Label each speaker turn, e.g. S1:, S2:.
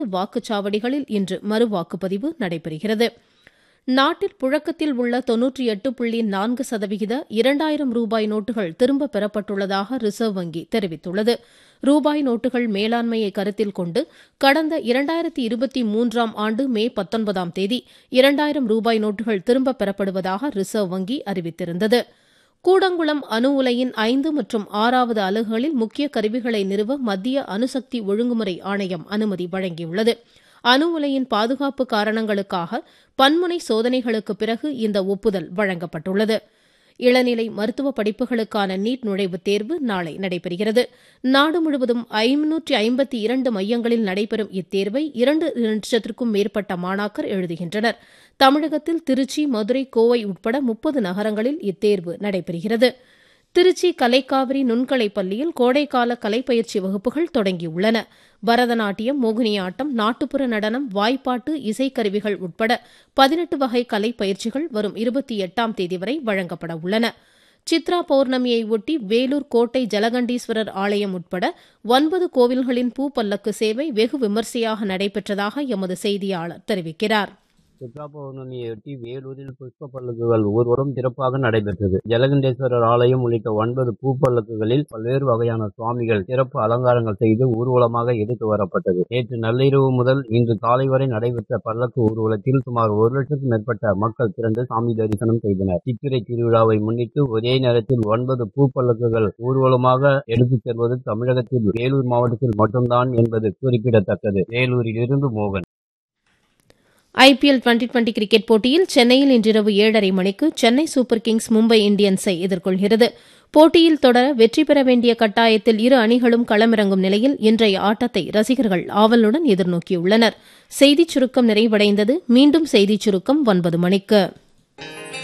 S1: வாக்குச்சாவடிகளில் இன்று மறுவாக்குப்பதிவு நடைபெறுகிறது நாட்டில் புழக்கத்தில் உள்ள தொன்னூற்றி எட்டு புள்ளி நான்கு சதவிகித இரண்டாயிரம் ரூபாய் நோட்டுகள் திரும்பப் பெறப்பட்டுள்ளதாக ரிசர்வ் வங்கி தெரிவித்துள்ளது ரூபாய் நோட்டுகள் மேலாண்மையை கருத்தில் கொண்டு கடந்த இரண்டாயிரத்தி இருபத்தி மூன்றாம் ஆண்டு மே பத்தொன்பதாம் தேதி இரண்டாயிரம் ரூபாய் நோட்டுகள் திரும்பப் பெறப்படுவதாக ரிசர்வ் வங்கி அறிவித்திருந்தது கூடங்குளம் அணு உலையின் ஐந்து மற்றும் ஆறாவது அலகுகளில் முக்கிய கருவிகளை நிறுவ மத்திய அணுசக்தி ஒழுங்குமுறை ஆணையம் அனுமதி வழங்கியுள்ளது அணு உலையின் பாதுகாப்பு காரணங்களுக்காக பன்முனை சோதனைகளுக்கு பிறகு இந்த ஒப்புதல் வழங்கப்பட்டுள்ளது இளநிலை மருத்துவ படிப்புகளுக்கான நீட் நுழைவுத் தேர்வு நாளை நடைபெறுகிறது நாடு முழுவதும் ஐநூற்றி ஐம்பத்தி இரண்டு மையங்களில் நடைபெறும் இத்தேர்வை இரண்டு லட்சத்திற்கும் மேற்பட்ட மாணாக்கர் எழுதுகின்றனர் தமிழகத்தில் திருச்சி மதுரை கோவை உட்பட முப்பது நகரங்களில் இத்தேர்வு நடைபெறுகிறது திருச்சி கலைக்காவிரி நுண்கலை பள்ளியில் கோடைக்கால கலைப்பயிற்சி வகுப்புகள் தொடங்கியுள்ளன பரதநாட்டியம் மோகினியாட்டம் நாட்டுப்புற நடனம் வாய்ப்பாட்டு இசைக்கருவிகள் உட்பட பதினெட்டு வகை கலை பயிற்சிகள் வரும் இருபத்தி எட்டாம் தேதி வரை வழங்கப்பட உள்ளன சித்ரா பௌர்ணமியை ஒட்டி வேலூர் கோட்டை ஜலகண்டீஸ்வரர் ஆலயம் உட்பட ஒன்பது கோவில்களின் பூ பல்லக்கு சேவை வெகு விமரிசையாக நடைபெற்றதாக எமது செய்தியாளர் தெரிவிக்கிறார்
S2: சித்ரா பௌர்ணமியொட்டி வேலூரில் புஷ்ப பல்லக்குகள் ஊர்வலம் சிறப்பாக நடைபெற்றது ஜலகண்டேஸ்வரர் ஆலயம் உள்ளிட்ட ஒன்பது பூ பல்லக்குகளில் பல்வேறு வகையான சுவாமிகள் சிறப்பு அலங்காரங்கள் செய்து ஊர்வலமாக எடுத்து வரப்பட்டது நேற்று நள்ளிரவு முதல் இன்று காலை வரை நடைபெற்ற பல்லக்கு ஊர்வலத்தில் சுமார் ஒரு லட்சத்துக்கும் மேற்பட்ட மக்கள் திரண்டு சாமி தரிசனம் செய்தனர் சித்திரை திருவிழாவை முன்னிட்டு ஒரே நேரத்தில் ஒன்பது பூ பல்லக்குகள் ஊர்வலமாக எடுத்துச் செல்வது தமிழகத்தில் வேலூர் மாவட்டத்தில் மட்டும்தான் என்பது குறிப்பிடத்தக்கது வேலூரில் இருந்து மோகன்
S1: ஐபிஎல் டுவெண்டி டுவெண்டி கிரிக்கெட் போட்டியில் சென்னையில் இன்றிரவு ஏழரை மணிக்கு சென்னை சூப்பர் கிங்ஸ் மும்பை இந்தியன்ஸை எதிர்கொள்கிறது போட்டியில் தொடர வெற்றி பெற வேண்டிய கட்டாயத்தில் இரு அணிகளும் களமிறங்கும் நிலையில் இன்றைய ஆட்டத்தை ரசிகர்கள் ஆவலுடன் எதிர்நோக்கியுள்ளனர் செய்திச் சுருக்கம் நிறைவடைந்தது மீண்டும் செய்திச் சுருக்கம் ஒன்பது மணிக்கு